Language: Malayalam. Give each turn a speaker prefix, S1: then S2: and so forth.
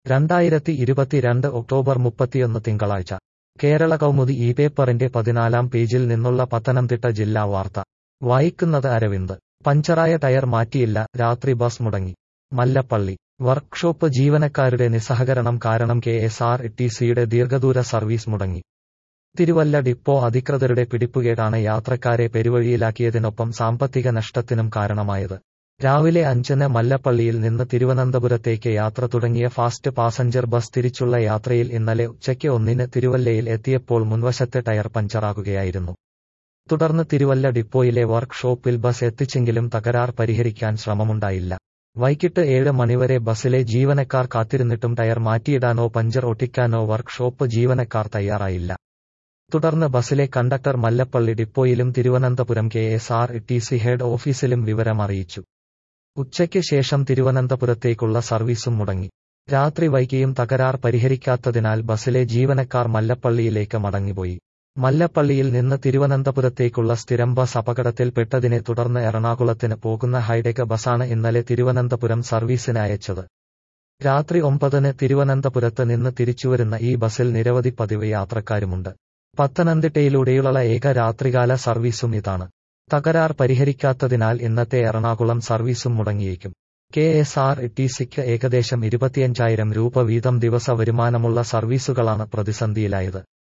S1: രണ്ടായിരത്തി ഇരുപത്തിരണ്ട് ഒക്ടോബർ മുപ്പത്തിയൊന്ന് തിങ്കളാഴ്ച കേരള കൗമുദി ഈ പേപ്പറിന്റെ പതിനാലാം പേജിൽ നിന്നുള്ള പത്തനംതിട്ട ജില്ലാ വാർത്ത വായിക്കുന്നത് അരവിന്ദ് പഞ്ചറായ ടയർ മാറ്റിയില്ല രാത്രി ബസ് മുടങ്ങി മല്ലപ്പള്ളി വർക്ക്ഷോപ്പ് ജീവനക്കാരുടെ നിസ്സഹകരണം കാരണം കെ എസ് ആർ ടി സിയുടെ ദീർഘദൂര സർവീസ് മുടങ്ങി തിരുവല്ല ഡിപ്പോ അധികൃതരുടെ പിടിപ്പുകേടാണ് യാത്രക്കാരെ പെരുവഴിയിലാക്കിയതിനൊപ്പം സാമ്പത്തിക നഷ്ടത്തിനും കാരണമായത് രാവിലെ അഞ്ചിന് മല്ലപ്പള്ളിയിൽ നിന്ന് തിരുവനന്തപുരത്തേക്ക് യാത്ര തുടങ്ങിയ ഫാസ്റ്റ് പാസഞ്ചർ ബസ് തിരിച്ചുള്ള യാത്രയിൽ ഇന്നലെ ഉച്ചയ്ക്ക് ഒന്നിന് തിരുവല്ലയിൽ എത്തിയപ്പോൾ മുൻവശത്തെ ടയർ പഞ്ചറാകുകയായിരുന്നു തുടർന്ന് തിരുവല്ല ഡിപ്പോയിലെ വർക്ക് ഷോപ്പിൽ ബസ് എത്തിച്ചെങ്കിലും തകരാർ പരിഹരിക്കാൻ ശ്രമമുണ്ടായില്ല വൈകിട്ട് ഏഴ് മണിവരെ ബസ്സിലെ ജീവനക്കാർ കാത്തിരുന്നിട്ടും ടയർ മാറ്റിയിടാനോ പഞ്ചർ ഒട്ടിക്കാനോ വർക്ക് ഷോപ്പ് ജീവനക്കാർ തയ്യാറായില്ല തുടർന്ന് ബസ്സിലെ കണ്ടക്ടർ മല്ലപ്പള്ളി ഡിപ്പോയിലും Thiruvananthapuram K S R T C head ഓഫീസിലും വിവരമറിയിച്ചു ഉച്ചയ്ക്ക് ശേഷം തിരുവനന്തപുരത്തേക്കുള്ള സർവീസും മുടങ്ങി രാത്രി വൈകിയും തകരാർ പരിഹരിക്കാത്തതിനാൽ ബസ്സിലെ ജീവനക്കാർ മല്ലപ്പള്ളിയിലേക്ക് മടങ്ങിപ്പോയി മല്ലപ്പള്ളിയിൽ നിന്ന് തിരുവനന്തപുരത്തേക്കുള്ള സ്ഥിരം ബസ് അപകടത്തിൽപ്പെട്ടതിനെ തുടർന്ന് എറണാകുളത്തിന് പോകുന്ന ഹൈടെക് ബസാണ് ഇന്നലെ തിരുവനന്തപുരം സർവീസിന് അയച്ചത് രാത്രി ഒമ്പതിന് തിരുവനന്തപുരത്ത് നിന്ന് തിരിച്ചുവരുന്ന ഈ ബസ്സിൽ നിരവധി പതിവ് യാത്രക്കാരുമുണ്ട് പത്തനംതിട്ടയിലൂടെയുള്ള ഏക രാത്രികാല സർവീസും ഇതാണ് തകരാർ പരിഹരിക്കാത്തതിനാൽ ഇന്നത്തെ എറണാകുളം സർവീസും മുടങ്ങിയേക്കും കെ എസ് ആർ ടി സിക്ക് ഏകദേശം ഇരുപത്തിയഞ്ചായിരം രൂപ വീതം ദിവസ വരുമാനമുള്ള സർവീസുകളാണ് പ്രതിസന്ധിയിലായത്